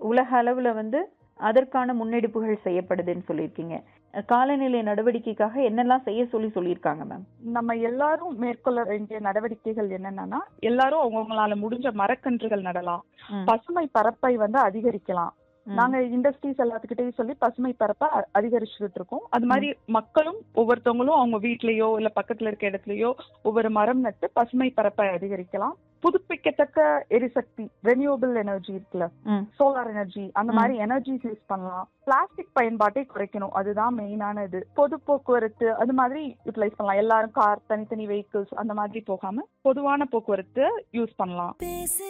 உலக அளவுல வந்து அதற்கான முன்னெடுப்புகள் செய்யப்படுதுன்னு சொல்லியிருக்கீங்க அஹ் காலநிலை நடவடிக்கைக்காக என்னெல்லாம் செய்ய சொல்லி சொல்லியிருக்காங்க மேம் நம்ம எல்லாரும் மேற்கொள்ள வேண்டிய நடவடிக்கைகள் என்னன்னா எல்லாரும் அவங்கவுங்களால முடிஞ்ச மரக்கன்றுகள் நடலாம் ம். பசுமை பரப்பை வந்து அதிகரிக்கலாம் ம். நாங்க இண்டஸ்ட்ரீஸ் எல்லாத்துக்கிட்டையும் சொல்லி பசுமை பரப்பை அ- அதிகரிச்சுட்டு இருக்கோம் அது மாதிரி மக்களும் ஒவ்வொருத்தவங்களும் அவங்க வீட்லயோ இல்ல பக்கத்துல இருக்க இடத்துலயோ ஒவ்வொரு மரம் நட்டு பசுமை பரப்பை அதிகரிக்கலாம் புதுப்பிக்கத்தக்க எரிசக்தி ரெனியூபிள் எனர்ஜி இருக்குல்ல ம். சோலார் எனர்ஜி அந்த மாதிரி எனர்ஜிஸ் யூஸ் பண்ணலாம் பிளாஸ்டிக் பயன்பாட்டை குறைக்கணும் அதுதான் மெயினான இது பொது போக்குவரத்து அது மாதிரி யூட்டிலைஸ் பண்ணலாம் எல்லாரும் கார் தனித்தனி வெஹிக்கிள்ஸ் அந்த மாதிரி போகாம பொதுவான போக்குவரத்து யூஸ் பண்ணலாம் பேசு